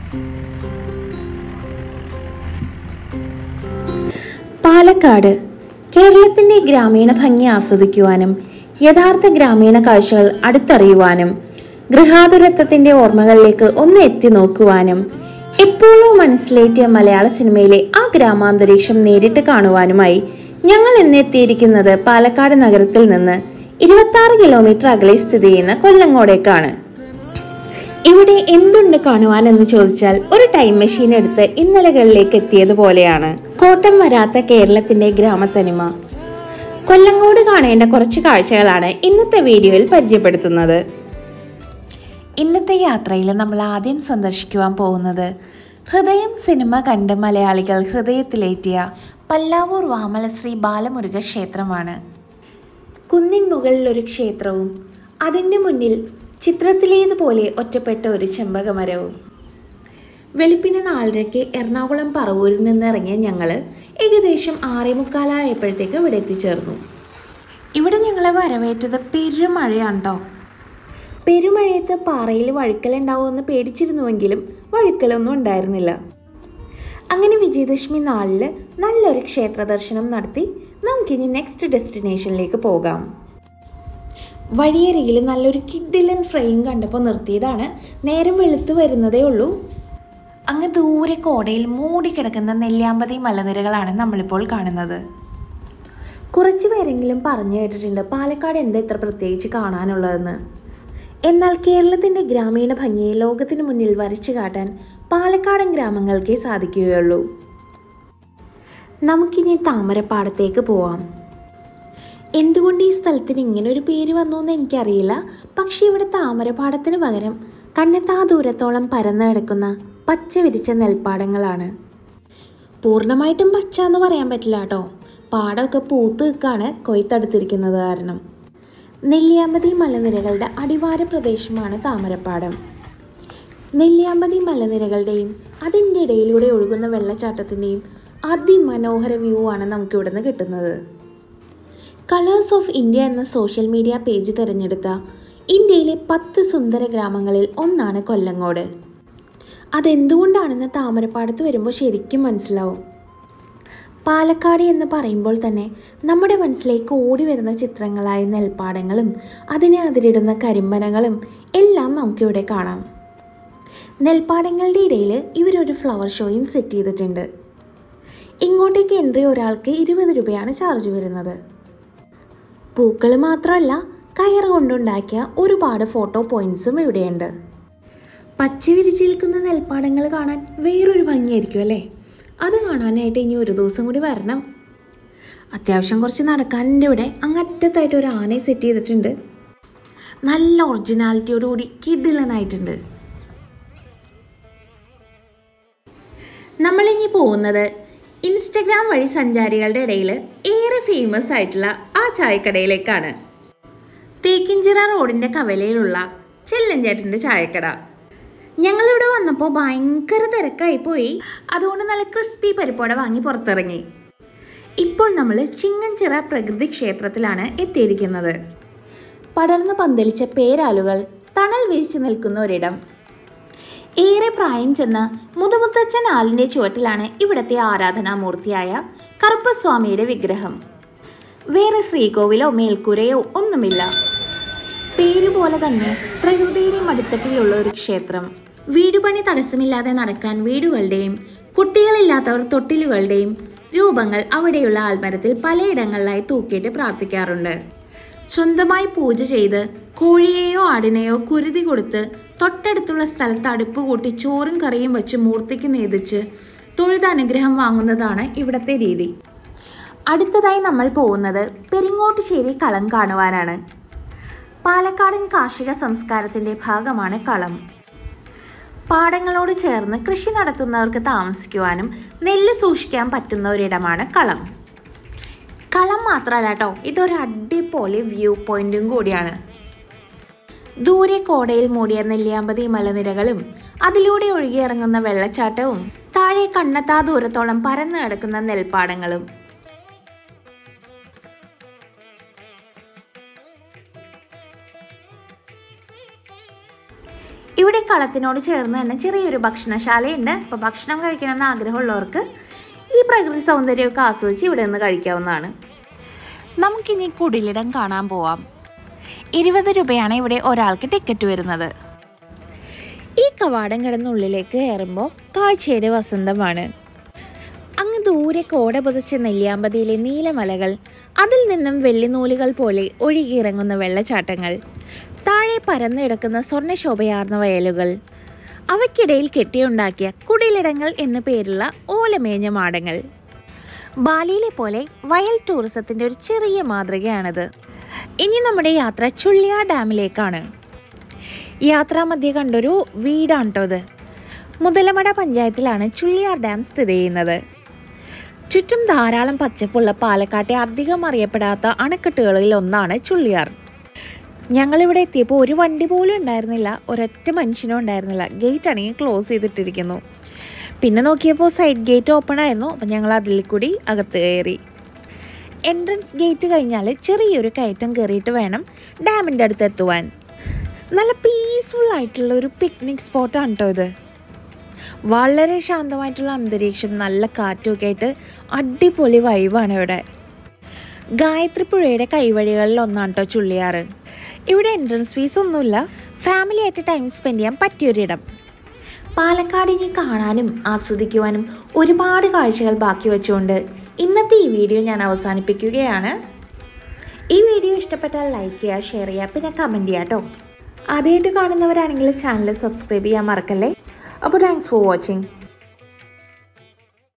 പാലക്കാട് കേരളത്തിന്റെ ഗ്രാമീണ ഭംഗി ആസ്വദിക്കുവാനും യഥാർത്ഥ ഗ്രാമീണ കാഴ്ചകൾ അടുത്തറിയുവാനും ഗൃഹാതുരത്വത്തിന്റെ ഓർമ്മകളിലേക്ക് ഒന്ന് എത്തി നോക്കുവാനും എപ്പോഴോ മനസ്സിലേറ്റിയ മലയാള സിനിമയിലെ ആ ഗ്രാമാന്തരീക്ഷം നേരിട്ട് കാണുവാനുമായി ഞങ്ങൾ ഇന്ന് എത്തിയിരിക്കുന്നത് പാലക്കാട് നഗരത്തിൽ നിന്ന് ഇരുപത്തി ആറ് കിലോമീറ്റർ അകലെ സ്ഥിതി ചെയ്യുന്ന കൊല്ലങ്ങോടേക്കാണ് ഇവിടെ എന്തുണ്ട് കാണുവാൻ എന്ന് ചോദിച്ചാൽ ഒരു ടൈം മെഷീൻ എടുത്ത് ഇന്നലകളിലേക്ക് എത്തിയതുപോലെയാണ് കോട്ടം വരാത്ത കേരളത്തിന്റെ ഗ്രാമത്തനിമ കൊല്ലങ്കോട് കാണേണ്ട കുറച്ച് കാഴ്ചകളാണ് ഇന്നത്തെ വീഡിയോയിൽ പരിചയപ്പെടുത്തുന്നത് ഇന്നത്തെ യാത്രയിൽ നമ്മൾ ആദ്യം സന്ദർശിക്കുവാൻ പോകുന്നത് ഹൃദയം സിനിമ കണ്ട് മലയാളികൾ ഹൃദയത്തിലേറ്റിയ പല്ലാവൂർ വാമലശ്രീ ബാലമുരുക ക്ഷേത്രമാണ് കുന്നിൻ മുകളിൽ ഒരു ക്ഷേത്രവും അതിൻ്റെ മുന്നിൽ ചിത്രത്തിലേതുപോലെ ഒറ്റപ്പെട്ട ഒരു ചെമ്പകമരവും വെളുപ്പിന് നാലരയ്ക്ക് എറണാകുളം പറവൂരിൽ നിന്ന് ഇറങ്ങിയ ഞങ്ങൾ ഏകദേശം ആറേ മുക്കാലായപ്പോഴത്തേക്ക് ഇവിടെ എത്തിച്ചേർന്നു ഇവിടെ ഞങ്ങളെ വരവേറ്റത് പെരുമഴയാണ് കേട്ടോ പെരുമഴയത്ത് പാറയിൽ വഴുക്കലുണ്ടാവുമെന്ന് പേടിച്ചിരുന്നുവെങ്കിലും വഴുക്കലൊന്നും ഉണ്ടായിരുന്നില്ല അങ്ങനെ വിജയദശമി നാളിൽ നല്ലൊരു ക്ഷേത്ര ദർശനം നടത്തി നമുക്കിനി നെക്സ്റ്റ് ഡെസ്റ്റിനേഷനിലേക്ക് പോകാം വഴിയരികിൽ നല്ലൊരു കിഡിലൻ ഫ്രെയിം കണ്ടപ്പോൾ നിർത്തിയതാണ് നേരം വെളുത്ത് വരുന്നതേ ഉള്ളൂ അങ്ങ് ദൂരെ കോടയിൽ മൂടിക്കിടക്കുന്ന നെല്ലിയാമ്പതി മലനിരകളാണ് നമ്മളിപ്പോൾ കാണുന്നത് കുറച്ച് പേരെങ്കിലും പറഞ്ഞു കേട്ടിട്ടുണ്ട് പാലക്കാട് എന്താ ഇത്ര പ്രത്യേകിച്ച് കാണാനുള്ളതെന്ന് എന്നാൽ കേരളത്തിൻ്റെ ഗ്രാമീണ ഭംഗിയെ ലോകത്തിന് മുന്നിൽ വരച്ചു കാട്ടാൻ പാലക്കാടൻ ഗ്രാമങ്ങൾക്കേ സാധിക്കുകയുള്ളൂ നമുക്കിനി താമരപ്പാടത്തേക്ക് പോവാം എന്തുകൊണ്ട് ഈ സ്ഥലത്തിന് ഇങ്ങനെ ഒരു പേര് വന്നു എന്ന് എനിക്കറിയില്ല പക്ഷേ ഇവിടെ താമരപ്പാടത്തിന് പകരം കണ്ണെത്താ ദൂരത്തോളം പരന്നു കിടക്കുന്ന പച്ച വിരിച്ച നെൽപ്പാടങ്ങളാണ് പൂർണ്ണമായിട്ടും പച്ച എന്ന് പറയാൻ പറ്റില്ല കേട്ടോ പാടമൊക്കെ പൂത്ത് നിൽക്കാണ് കൊയ്ത്തടുത്തിരിക്കുന്നത് കാരണം നെല്ലിയാമ്പതി മലനിരകളുടെ അടിവാര പ്രദേശമാണ് താമരപ്പാടം നെല്ലിയാമ്പതി മലനിരകളുടെയും അതിൻ്റെ ഇടയിലൂടെ ഒഴുകുന്ന വെള്ളച്ചാട്ടത്തിൻ്റെയും അതിമനോഹര വ്യൂ ആണ് നമുക്കിവിടെ നിന്ന് കിട്ടുന്നത് കളേഴ്സ് ഓഫ് ഇന്ത്യ എന്ന സോഷ്യൽ മീഡിയ പേജ് തിരഞ്ഞെടുത്ത ഇന്ത്യയിലെ പത്ത് സുന്ദര ഗ്രാമങ്ങളിൽ ഒന്നാണ് കൊല്ലങ്ങോട് അതെന്തുകൊണ്ടാണെന്ന് താമരപ്പാടത്ത് വരുമ്പോൾ ശരിക്കും മനസ്സിലാവും പാലക്കാട് എന്ന് പറയുമ്പോൾ തന്നെ നമ്മുടെ മനസ്സിലേക്ക് ഓടി വരുന്ന ചിത്രങ്ങളായ നെൽപ്പാടങ്ങളും അതിനെ അതിരിടുന്ന കരിമ്പനകളും എല്ലാം നമുക്കിവിടെ കാണാം നെൽപ്പാടങ്ങളുടെ ഇടയിൽ ഇവരൊരു ഫ്ലവർ ഷോയും സെറ്റ് ചെയ്തിട്ടുണ്ട് ഇങ്ങോട്ടേക്ക് എൻട്രി ഒരാൾക്ക് ഇരുപത് രൂപയാണ് ചാർജ് വരുന്നത് പൂക്കൾ മാത്രമല്ല കയർ കൊണ്ടുണ്ടാക്കിയ ഒരുപാട് ഫോട്ടോ പോയിന്റ്സും ഇവിടെയുണ്ട് പച്ച വിരിച്ച് നിൽക്കുന്ന നെൽപ്പാടങ്ങൾ കാണാൻ വേറൊരു ഭംഗിയായിരിക്കും അല്ലേ അത് കാണാനായിട്ട് ഇനി ഒരു ദിവസം കൂടി വരണം അത്യാവശ്യം കുറച്ച് നടക്കാനുണ്ട് ഇവിടെ അങ്ങറ്റത്തായിട്ട് ഒരു ആനയെ സെറ്റ് ചെയ്തിട്ടുണ്ട് നല്ല ഒറിജിനാലിറ്റിയോടുകൂടി കിഡിലനായിട്ടുണ്ട് നമ്മളിനി പോകുന്നത് ഇൻസ്റ്റഗ്രാം വഴി സഞ്ചാരികളുടെ ഇടയിൽ ഏറെ ഫേമസ് ആയിട്ടുള്ള ആ ചായക്കടയിലേക്കാണ് തേക്കിഞ്ചിറ റോഡിൻ്റെ കവലയിലുള്ള ചെല്ലഞ്ചേട്ടൻ്റെ ചായക്കട ഞങ്ങളിവിടെ വന്നപ്പോൾ ഭയങ്കര തിരക്കായി പോയി അതുകൊണ്ട് നല്ല ക്രിസ്പി പരിപ്പോടെ വാങ്ങി പുറത്തിറങ്ങി ഇപ്പോൾ നമ്മൾ ചിങ്ങഞ്ചിറ പ്രകൃതി ക്ഷേത്രത്തിലാണ് എത്തിയിരിക്കുന്നത് പടർന്നു പന്തലിച്ച പേരാലുകൾ തണൽ വീഴ്ച നിൽക്കുന്ന ഒരിടം ഏറെ പ്രായം ചെന്ന മുതുമുത്തച്ഛൻ ആലിൻ്റെ ചുവട്ടിലാണ് ഇവിടുത്തെ ആരാധനാമൂർത്തിയായ കറുപ്പസ്വാമിയുടെ വിഗ്രഹം വേറെ ശ്രീകോവിലോ മേൽക്കൂരയോ ഒന്നുമില്ല പേരുപോലെ തന്നെ പ്രകൃതിയുടെ മടിത്തട്ടിലുള്ള ഒരു ക്ഷേത്രം വീടുപണി തടസ്സമില്ലാതെ നടക്കാൻ വീടുകളുടെയും കുട്ടികളില്ലാത്തവർ തൊട്ടിലുകളുടെയും രൂപങ്ങൾ അവിടെയുള്ള ആൽമരത്തിൽ പലയിടങ്ങളിലായി തൂക്കിയിട്ട് പ്രാർത്ഥിക്കാറുണ്ട് സ്വന്തമായി പൂജ ചെയ്ത് കോഴിയെയോ ആടിനെയോ കുരുതി കൊടുത്ത് തൊട്ടടുത്തുള്ള സ്ഥലത്ത് അടുപ്പ് കൂട്ടി ചോറും കറിയും വെച്ച് മൂർത്തിക്ക് നേതിച്ച് തൊഴുത് അനുഗ്രഹം വാങ്ങുന്നതാണ് ഇവിടുത്തെ രീതി അടുത്തതായി നമ്മൾ പോകുന്നത് പെരിങ്ങോട്ടുശ്ശേരി കളം കാണുവാനാണ് പാലക്കാടൻ കാർഷിക സംസ്കാരത്തിൻ്റെ ഭാഗമാണ് കളം പാടങ്ങളോട് ചേർന്ന് കൃഷി നടത്തുന്നവർക്ക് താമസിക്കുവാനും നെല്ല് സൂക്ഷിക്കാൻ പറ്റുന്ന ഒരിടമാണ് കളം കളം മാത്രമല്ല കേട്ടോ ഇതൊരു അടിപൊളി വ്യൂ പോയിന്റും കൂടിയാണ് ദൂരെ കോടയിൽ മൂടിയ നെല്ലിയാമ്പതി മലനിരകളും അതിലൂടെ ഒഴുകിയിറങ്ങുന്ന വെള്ളച്ചാട്ടവും താഴെ കണ്ണെത്താ ദൂരത്തോളം പരന്നു കിടക്കുന്ന നെൽപ്പാടങ്ങളും ഇവിടെ കളത്തിനോട് ചേർന്ന് തന്നെ ചെറിയൊരു ഭക്ഷണശാലയുണ്ട് അപ്പോൾ ഭക്ഷണം കഴിക്കണമെന്ന് ആഗ്രഹമുള്ളവർക്ക് ഈ പ്രകൃതി സൗന്ദര്യമൊക്കെ ആസ്വദിച്ച് ഇവിടെ നിന്ന് കഴിക്കാവുന്നതാണ് നമുക്കിനി കുടിലിടം കാണാൻ പോവാം ഇരുപത് രൂപയാണ് ഇവിടെ ഒരാൾക്ക് ടിക്കറ്റ് വരുന്നത് ഈ കവാടം കിടന്നുള്ളിലേക്ക് കയറുമ്പോൾ കാഴ്ചയുടെ വസന്തമാണ് അങ്ങ് ദൂരെ കോട പുതച്ച നെല്ലിയാമ്പതിയിലെ നീലമലകൾ അതിൽ നിന്നും വെള്ളിനൂലുകൾ പോലെ ഒഴുകിയിറങ്ങുന്ന വെള്ളച്ചാട്ടങ്ങൾ താഴെ പരന്നിടക്കുന്ന സ്വർണ്ണശോഭയാർന്ന വയലുകൾ അവയ്ക്കിടയിൽ കെട്ടിയുണ്ടാക്കിയ കുടിലിടങ്ങൾ എന്നു പേരുള്ള ഓലമേഞ്ഞ മാടങ്ങൾ ബാലിയിലെ പോലെ വയൽ ടൂറിസത്തിൻ്റെ ഒരു ചെറിയ മാതൃകയാണിത് ഇനി നമ്മുടെ യാത്ര ചുള്ളിയാർ ഡാമിലേക്കാണ് യാത്രാമധ്യേ കണ്ടൊരു വീടാണ് കേട്ടോ ഇത് മുതലമട പഞ്ചായത്തിലാണ് ചുള്ളിയാർ ഡാം സ്ഥിതി ചെയ്യുന്നത് ചുറ്റും ധാരാളം പച്ചപ്പുള്ള പാലക്കാട്ടെ അധികം അറിയപ്പെടാത്ത അണക്കെട്ടുകളിൽ ഒന്നാണ് ചുള്ളിയാർ ഞങ്ങളിവിടെ എത്തിയപ്പോൾ ഒരു വണ്ടി പോലും ഉണ്ടായിരുന്നില്ല ഒരൊറ്റ മനുഷ്യനും ഉണ്ടായിരുന്നില്ല ഗേറ്റ് ആണെങ്കിൽ ക്ലോസ് ചെയ്തിട്ടിരിക്കുന്നു പിന്നെ നോക്കിയപ്പോൾ സൈഡ് ഗേറ്റ് ഓപ്പൺ ആയിരുന്നു അപ്പം ഞങ്ങൾ അതിൽ കൂടി അകത്ത് കയറി എൻട്രൻസ് ഗേറ്റ് കഴിഞ്ഞാൽ ചെറിയൊരു കയറ്റം കയറിയിട്ട് വേണം ഡാമിൻ്റെ അടുത്ത് എത്തുവാൻ നല്ല പീസ്ഫുൾ ആയിട്ടുള്ള ഒരു പിക്നിക് സ്പോട്ടാണ് കേട്ടോ ഇത് വളരെ ശാന്തമായിട്ടുള്ള അന്തരീക്ഷം നല്ല കാറ്റുമൊക്കെ ആയിട്ട് അടിപൊളി വൈവാണ് ഇവിടെ ഗായത്രി പുഴയുടെ കൈവഴികളിൽ ഒന്നാണ് കേട്ടോ ചുള്ളിയാറ് ഇവിടെ എൻട്രൻസ് ഫീസ് ഒന്നുമില്ല ഫാമിലി ആയിട്ട് ടൈം സ്പെൻഡ് ചെയ്യാൻ പറ്റിയൊരിടം പാലക്കാട് ഇനി കാണാനും ആസ്വദിക്കുവാനും ഒരുപാട് കാഴ്ചകൾ ബാക്കി വെച്ചുകൊണ്ട് ഇന്നത്തെ ഈ വീഡിയോ ഞാൻ അവസാനിപ്പിക്കുകയാണ് ഈ വീഡിയോ ഇഷ്ടപ്പെട്ടാൽ ലൈക്ക് ചെയ്യുക ഷെയർ ചെയ്യുക പിന്നെ കമൻറ്റ് ചെയ്യുക കേട്ടോ ആദ്യമായിട്ട് കാണുന്നവരാണെങ്കിൽ ചാനൽ സബ്സ്ക്രൈബ് ചെയ്യാൻ മറക്കല്ലേ അപ്പോൾ താങ്ക്സ് ഫോർ വാച്ചിങ്